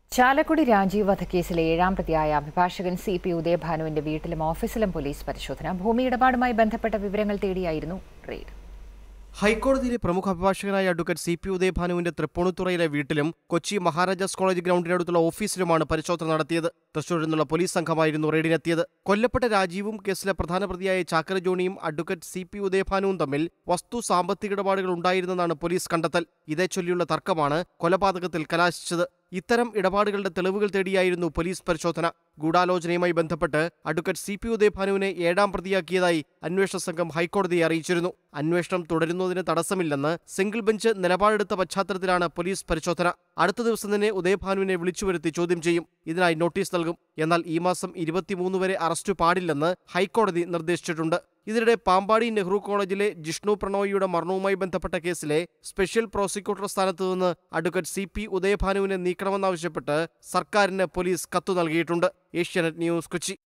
ചാലക്കുടി രാജീവ് വധക്കേസിലെ ഏഴാം പ്രതിയായ അഭിഭാഷകൻ സി പി ഉദയഭാനുവിന്റെ വീട്ടിലും ഓഫീസിലും പോലീസ് പരിശോധന ഭൂമി ഇടപാടുമായി ബന്ധപ്പെട്ട വിവരങ്ങൾ തേടിയായിരുന്നു റെയ്ഡ് ഹൈക്കോടതിയിലെ പ്രമുഖ അഭിഭാഷകനായ അഡ്വക്കേറ്റ് സി പി ഉദയഭാനുവിന്റെ തൃപ്പൂണിത്തുറയിലെ വീട്ടിലും കൊച്ചി മഹാരാജാസ് കോളേജ് ഗ്രൗണ്ടിനടുത്തുള്ള ഓഫീസിലുമാണ് പരിശോധന നടത്തിയത് തൃശൂരിൽ നിന്നുള്ള പോലീസ് സംഘമായിരുന്നു റെയ്ഡിനെത്തിയത് കൊല്ലപ്പെട്ട രാജീവും കേസിലെ പ്രധാന പ്രതിയായ ചാക്കര ജോണിയും അഡ്വക്കേറ്റ് സി പി ഉദയഭാനുവും തമ്മിൽ വസ്തു സാമ്പത്തിക ഇടപാടുകൾ ഉണ്ടായിരുന്നെന്നാണ് പോലീസ് കണ്ടെത്തൽ ഇതേ ചൊല്ലിയുള്ള തർക്കമാണ് കൊലപാതകത്തിൽ കലാശിച്ചത് ഇത്തരം ഇടപാടുകളുടെ തെളിവുകൾ തേടിയായിരുന്നു പോലീസ് പരിശോധന ഗൂഢാലോചനയുമായി ബന്ധപ്പെട്ട് അഡ്വക്കേറ്റ് സി പി ഉദയഭാനുവിനെ ഏഴാം പ്രതിയാക്കിയതായി അന്വേഷണ സംഘം ഹൈക്കോടതിയെ അറിയിച്ചിരുന്നു അന്വേഷണം തുടരുന്നതിന് തടസ്സമില്ലെന്ന് സിംഗിൾ ബെഞ്ച് നിലപാടെടുത്ത പശ്ചാത്തലത്തിലാണ് പോലീസ് പരിശോധന അടുത്ത ദിവസം തന്നെ ഉദയഭാനുവിനെ വിളിച്ചുവരുത്തി ചോദ്യം ചെയ്യും ഇതിനായി നോട്ടീസ് നൽകും എന്നാൽ ഈ മാസം ഇരുപത്തിമൂന്ന് വരെ അറസ്റ്റ് പാടില്ലെന്ന് ഹൈക്കോടതി നിർദ്ദേശിച്ചിട്ടുണ്ട് ഇതിനിടെ പാമ്പാടി നെഹ്റു കോളേജിലെ ജിഷ്ണു പ്രണോയിയുടെ മരണവുമായി ബന്ധപ്പെട്ട കേസിലെ സ്പെഷ്യൽ പ്രോസിക്യൂട്ടർ സ്ഥാനത്ത് നിന്ന് അഡ്വക്കേറ്റ് സി പി ഉദയഭാനുവിനെ നീക്കണമെന്നാവശ്യപ്പെട്ട് സർക്കാരിന് പോലീസ് കത്തു നൽകിയിട്ടുണ്ട് ഏഷ്യാനെറ്റ് ന്യൂസ് കൊച്ചി